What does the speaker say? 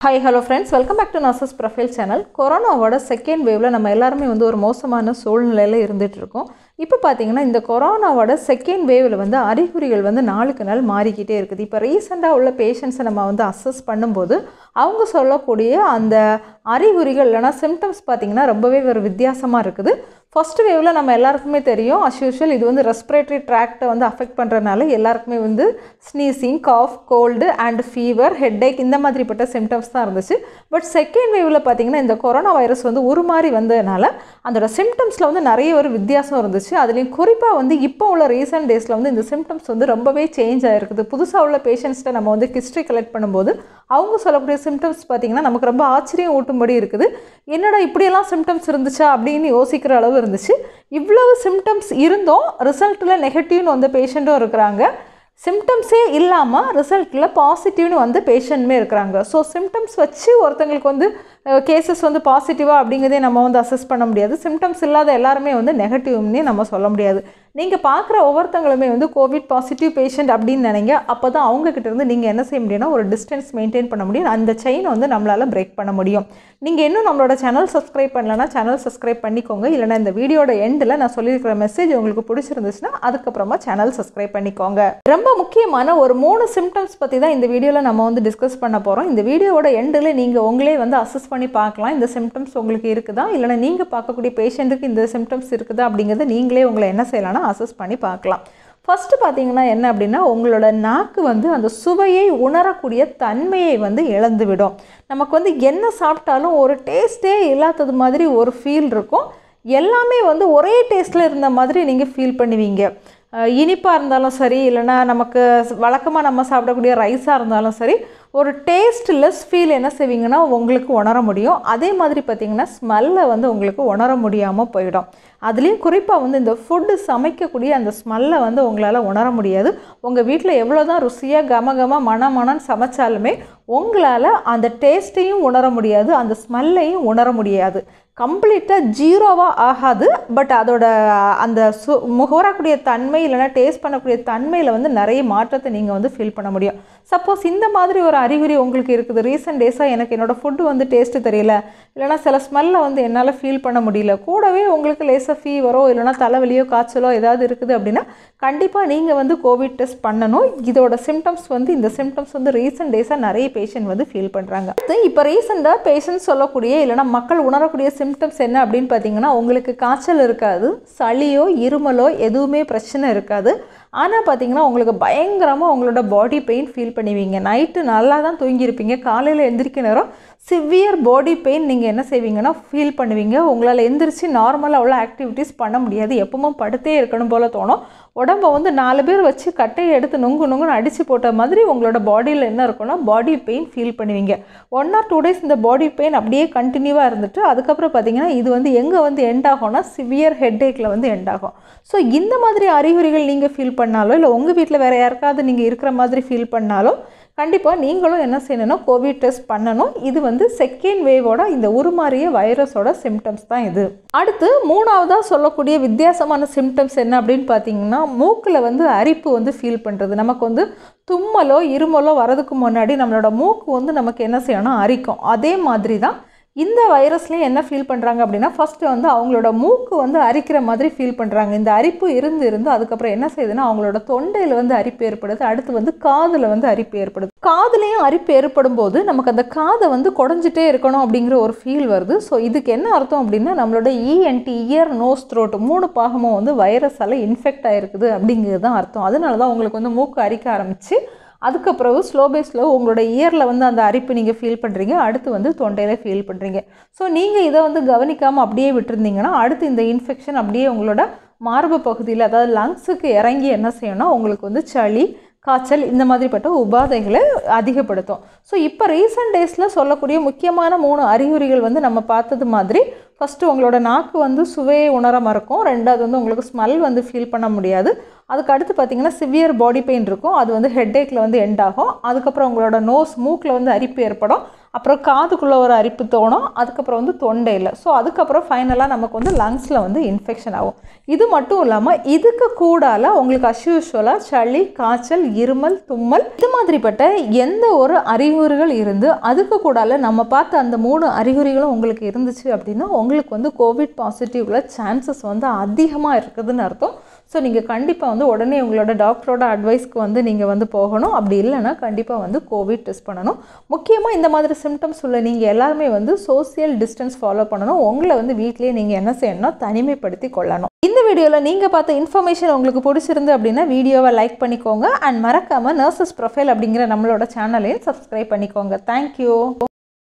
hi hello friends welcome back to nurses profile channel கொரோனாவோட second வேவில் நம்ம எல்லாருமே வந்து ஒரு மோசமான சூழ்நிலையில் இருந்துட்டு இருக்கோம் இப்போ பார்த்தீங்கன்னா இந்த கொரோனாவோட செகண்ட் வேவில் வந்து அறிகுறிகள் வந்து நாளுக்கு நாள் மாறிக்கிட்டே இருக்குது இப்போ ரீசெண்டாக உள்ள பேஷண்ட்ஸை நம்ம வந்து அசஸ் பண்ணும்போது அவங்க சொல்லக்கூடிய அந்த அறிகுறிகள் இல்லைனா சிம்டம்ஸ் பார்த்திங்கன்னா ரொம்பவே ஒரு வித்தியாசமாக இருக்குது ஃபர்ஸ்ட் வேவில் நம்ம எல்லாருக்குமே தெரியும் அஸ் யூஷுவல் இது வந்து ரெஸ்பிரேட்டரி ட்ராக்டை வந்து அஃபெக்ட் பண்ணுறதுனால எல்லாருக்குமே வந்து sneezing cough cold and fever headache இந்த மாதிரிப்பட்ட சிம்டம்ஸ் தான் இருந்துச்சு பட் செகண்ட் வேவில் பார்த்தீங்கன்னா இந்த கொரோனா வைரஸ் வந்து உருமாறி வந்ததுனால அதோட சிம்டம்ஸில் வந்து நிறைய ஒரு வித்தியாசம் இருந்துச்சு அதுலேயும் குறிப்பாக வந்து இப்போ உள்ள ரீசெண்ட் டேஸில் வந்து இந்த சிம்டம்ஸ் வந்து ரொம்பவே சேஞ்ச் ஆகிருக்குது புதுசாக உள்ள பேஷண்ட்ஸ்கிட்ட நம்ம வந்து ஹிஸ்ட்ரி கலெக்ட் பண்ணும்போது அவங்க சொல்லக்கூடிய சிம்டம்ஸ் பார்த்திங்கன்னா நமக்கு ரொம்ப ஆச்சரியம் ஊட்டும்படி இருக்குது என்னடா இப்படியெல்லாம் சிம்டம்ஸ் இருந்துச்சா அப்படின்னு யோசிக்கிற அளவு இருந்துச்சு இவ்வளவு சிம்டம்ஸ் இருந்தும் ரிசல்ட்டில் நெகட்டிவ்னு வந்த பேஷண்ட்டும் இருக்கிறாங்க சிம்டம்ஸே இல்லாமல் ரிசல்ட்டில் பாசிட்டிவ்னு வந்து பேஷண்ட்டுமே இருக்கிறாங்க ஸோ சிம்டம்ஸ் வச்சு ஒருத்தங்களுக்கு வந்து கேசஸ் வந்து பாசிட்டிவாக அப்படிங்கிறதே நம்ம வந்து அசஸ் பண்ண முடியாது சிம்டம்ஸ் இல்லாத எல்லாருமே வந்து நெகட்டிவ்னே நம்ம சொல்ல முடியாது நீங்கள் பார்க்குற ஒவ்வொருத்தங்களுமே வந்து கோவிட் பாசிட்டிவ் பேஷண்ட் அப்படின்னு நினைங்க அப்போ தான் அவங்கக்கிட்ட இருந்து நீங்கள் என்ன செய்ய முடியும்னா ஒரு டிஸ்டன்ஸ் மெயின்டைன் பண்ண முடியும் அந்த செயினை வந்து நம்மளால் பிரேக் பண்ண முடியும் நீங்கள் இன்னும் நம்மளோட சேனல் சப்ஸ்கிரைப் பண்ணலன்னா சேனல் சப்ஸ்கிரைப் பண்ணிக்கோங்க இல்லைனா இந்த வீடியோட எண்டில் நான் சொல்லியிருக்கிற மெசேஜ் உங்களுக்கு பிடிச்சிருந்துச்சுன்னா அதுக்கப்புறமா சேனல் சப்ஸ்கிரைப் பண்ணிக்கோங்க ரொம்ப முக்கியமான ஒரு மூணு சிம்டம்ஸ் பற்றி தான் இந்த வீடியோவில் நம்ம வந்து டிஸ்கஸ் பண்ண போகிறோம் இந்த வீடியோவோட எண்டில் நீங்கள் உங்களே வந்து அசஸ் பண்ணி பார்க்கலாம் இந்த சிம்டம்ஸ் உங்களுக்கு இருக்குதா இல்லைனா நீங்கள் பார்க்கக்கூடிய பேஷண்ட்டுக்கு இந்த சிம்டம்ஸ் இருக்குதா அப்படிங்கிறத நீங்களே உங்களை என்ன செய்யலாம்னா அசஸ் பண்ணி பார்க்கலாம் ஃபஸ்ட்டு பார்த்தீங்கன்னா என்ன அப்படின்னா உங்களோட நாக்கு வந்து அந்த சுவையை உணரக்கூடிய தன்மையை வந்து இழந்து விடும் நமக்கு வந்து என்ன சாப்பிட்டாலும் ஒரு டேஸ்ட்டே இல்லாதது மாதிரி ஒரு ஃபீல் இருக்கும் எல்லாமே வந்து ஒரே டேஸ்ட்டில் இருந்த மாதிரி நீங்கள் ஃபீல் பண்ணுவீங்க இனிப்பாக இருந்தாலும் சரி இல்லைனா நமக்கு வழக்கமாக நம்ம சாப்பிடக்கூடிய ரைஸாக இருந்தாலும் சரி ஒரு டேஸ்ட் லெஸ் ஃபீல் என்ன செய்வீங்கன்னா உங்களுக்கு உணர முடியும் அதே மாதிரி பார்த்திங்கன்னா ஸ்மெல்லை வந்து உங்களுக்கு உணர முடியாமல் போயிடும் அதுலேயும் குறிப்பாக வந்து இந்த ஃபுட்டு சமைக்கக்கூடிய அந்த ஸ்மெல்லை வந்து உங்களால் உணர முடியாது உங்கள் வீட்டில் எவ்வளோ தான் ருசியாக கம கம மன மனன்னு சமைச்சாலுமே உங்களால் அந்த டேஸ்ட்டையும் உணர முடியாது அந்த ஸ்மெல்லையும் உணர முடியாது கம்ப்ளீட்டாக ஜீரோவாக ஆகாது பட் அதோட அந்த சு முகரக்கூடிய தன்மை இல்லைனா டேஸ்ட் பண்ணக்கூடிய தன்மையில் வந்து நிறைய மாற்றத்தை நீங்கள் வந்து ஃபீல் பண்ண முடியும் சப்போஸ் இந்த மாதிரி ஒரு அறிகுறி உங்களுக்கு இருக்குது ரீசெண்ட் டேஸாக எனக்கு என்னோடய ஃபுட்டு வந்து டேஸ்ட்டு தெரியல இல்லைனா சில ஸ்மெல்லை வந்து என்னால் ஃபீல் பண்ண முடியல கூடவே உங்களுக்கு லேசாக ஃபீவரோ இல்லைனா தலைவலியோ காய்ச்சலோ ஏதாவது இருக்குது அப்படின்னா கண்டிப்பாக நீங்கள் வந்து கோவிட் டெஸ்ட் பண்ணணும் இதோட சிம்டம்ஸ் வந்து இந்த சிம்டம்ஸ் வந்து ரீசெண்ட் டேஸாக நிறைய பேஷண்ட் வந்து ஃபீல் பண்ணுறாங்க இப்போ ரீசெண்டாக பேஷண்ட் சொல்லக்கூடிய இல்லைனா மக்கள் உணரக்கூடிய சிம்டம்ஸ் என்ன அப்படின்னு பார்த்தீங்கன்னா உங்களுக்கு காய்ச்சல் இருக்காது சளியோ இருமலோ எதுவுமே பிரச்சனை இருக்காது ஆனால் பார்த்தீங்கன்னா உங்களுக்கு பயங்கரமாக உங்களோட பாடி பெயின் ஃபீல் பண்ணுவீங்க நைட்டு நல்லா தான் தூங்கியிருப்பீங்க காலையில் எந்திரிக்க நேரம் சிவியர் பாடி பெயின் நீங்கள் என்ன செய்வீங்கன்னா ஃபீல் பண்ணுவீங்க உங்களால் எந்திரிச்சு நார்மலாக உள்ள ஆக்டிவிட்டீஸ் பண்ண முடியாது எப்பவும் படுத்தே இருக்கணும் போல் தோணும் உடம்ப வந்து நாலு பேர் வச்சு கட்டையை எடுத்து நொங்கு நொங்குன்னு அடித்து போட்ட மாதிரி உங்களோட பாடியில் என்ன இருக்குன்னா பாடி பெயின் ஃபீல் பண்ணுவீங்க ஒன் ஆர் டூ டேஸ் இந்த பாடி பெயின் அப்படியே கண்டினியூவாக இருந்துட்டு அதுக்கப்புறம் பார்த்தீங்கன்னா இது வந்து எங்கே வந்து எண்ட் ஆகும்னா சிவியர் ஹெட்டேக்கில் வந்து எண்ட் ஆகும் ஸோ இந்த மாதிரி அறிகுறிகள் நீங்கள் ஃபீல் பண்ணாலோ இல்லை உங்கள் வீட்டில் வேறு யாருக்காவது நீங்கள் இருக்கிற மாதிரி ஃபீல் பண்ணாலோ கண்டிப்பாக நீங்களும் என்ன செய்யணும்னா கோவிட் டெஸ்ட் பண்ணணும் இது வந்து செகண்ட் வேவோட இந்த உருமாறிய வைரஸோட சிம்டம்ஸ் தான் இது அடுத்து மூணாவதாக சொல்லக்கூடிய வித்தியாசமான சிம்டம்ஸ் என்ன அப்படின்னு பார்த்தீங்கன்னா மூக்கில் வந்து அரிப்பு வந்து ஃபீல் பண்ணுறது நமக்கு வந்து தும்மலோ இருமலோ வரதுக்கு முன்னாடி நம்மளோட மூக்கு வந்து நமக்கு என்ன செய்யணும் அரிக்கும் அதே மாதிரி தான் இந்த வைரஸ்லேயும் என்ன ஃபீல் பண்ணுறாங்க அப்படின்னா ஃபஸ்ட்டு வந்து அவங்களோட மூக்கு வந்து அரிக்கிற மாதிரி ஃபீல் பண்ணுறாங்க இந்த அரிப்பு இருந்து இருந்து அதுக்கப்புறம் என்ன செய்யுதுன்னா அவங்களோட தொண்டையில் வந்து அரிப்பு ஏற்படுது அடுத்து வந்து காதில் வந்து அரிப்பு ஏற்படுது காதுலேயும் அரிப்பு ஏற்படும் போது நமக்கு அந்த காதை வந்து குடஞ்சிட்டே இருக்கணும் அப்படிங்கிற ஒரு ஃபீல் வருது ஸோ இதுக்கு என்ன அர்த்தம் அப்படின்னா நம்மளோட இஎன்டி இயர் நோஸ் த்ரோட் மூணு பாகமும் வந்து வைரஸால் இன்ஃபெக்ட் ஆகிருக்குது அப்படிங்கிறது தான் அர்த்தம் அதனால தான் உங்களுக்கு வந்து மூக்கு அரிக்க ஆரம்பித்து அதுக்கப்புறம் ஸ்லோ பை ஸ்லோ உங்களோட இயரில் வந்து அந்த அரிப்பு நீங்கள் ஃபீல் பண்ணுறீங்க அடுத்து வந்து தொண்டையில் ஃபீல் பண்ணுறீங்க ஸோ நீங்கள் இதை வந்து கவனிக்காமல் அப்படியே விட்டுருந்தீங்கன்னா அடுத்து இந்த இன்ஃபெக்ஷன் அப்படியே உங்களோட மார்பு பகுதியில் அதாவது லங்ஸுக்கு இறங்கி என்ன செய்யணும்னா உங்களுக்கு வந்து சளி காய்ச்சல் இந்த மாதிரிப்பட்ட உபாதைகளை அதிகப்படுத்தும் ஸோ இப்போ ரீசெண்ட் டேஸில் சொல்லக்கூடிய முக்கியமான மூணு அறிகுறிகள் வந்து நம்ம பார்த்தது மாதிரி ஃபஸ்ட்டு உங்களோட நாக்கு வந்து சுவையை உணர மறக்கும் ரெண்டாவது வந்து உங்களுக்கு ஸ்மெல் வந்து ஃபீல் பண்ண முடியாது அதுக்கு அடுத்து பார்த்தீங்கன்னா சிவியர் பாடி பெயின் இருக்கும் அது வந்து ஹெட்டேக்கில் வந்து எண்ட் ஆகும் அதுக்கப்புறம் உங்களோட நோஸ் மூக்கில் வந்து அரிப்பு ஏற்படும் அப்புறம் காதுக்குள்ளே ஒரு அரிப்பு தோணும் அதுக்கப்புறம் வந்து தொண்டையில் ஸோ அதுக்கப்புறம் ஃபைனலாக நமக்கு வந்து லங்ஸில் வந்து இன்ஃபெக்ஷன் ஆகும் இது மட்டும் இல்லாமல் இதுக்கு கூடால உங்களுக்கு அஸ்யூஷுவலாக சளி காய்ச்சல் இருமல் தும்மல் இது மாதிரிப்பட்ட எந்த ஒரு அறிகுறிகள் இருந்து அதுக்கு கூடால நம்ம பார்த்த அந்த மூணு அறிகுறிகளும் உங்களுக்கு இருந்துச்சு அப்படின்னா உங்களுக்கு வந்து கோவிட் பாசிட்டிவ்ல சான்சஸ் வந்து அதிகமாக இருக்குதுன்னு அர்த்தம் ஸோ நீங்கள் கண்டிப்பாக வந்து உடனே உங்களோட டாக்டரோட அட்வைஸ்க்கு வந்து நீங்கள் வந்து போகணும் அப்படி இல்லைன்னா கண்டிப்பாக வந்து கோவிட் டெஸ்ட் பண்ணணும் முக்கியமாக இந்த மாதிரி சிம்டம்ஸ் உள்ள நீங்கள் எல்லாருமே வந்து சோசியல் டிஸ்டன்ஸ் ஃபாலோ பண்ணணும் உங்களை வந்து வீட்லேயே நீங்கள் என்ன செய்யணும்னா தனிமைப்படுத்தி கொள்ளணும் இந்த வீடியோவில் நீங்கள் பார்த்த இன்ஃபர்மேஷன் உங்களுக்கு பிடிச்சிருந்து அப்படின்னா வீடியோவை லைக் பண்ணிக்கோங்க அண்ட் மறக்காமல் நர்சஸ் ப்ரொஃபைல் அப்படிங்கிற நம்மளோட சேனலையும் சப்ஸ்கிரைப் பண்ணிக்கோங்க தேங்க்யூ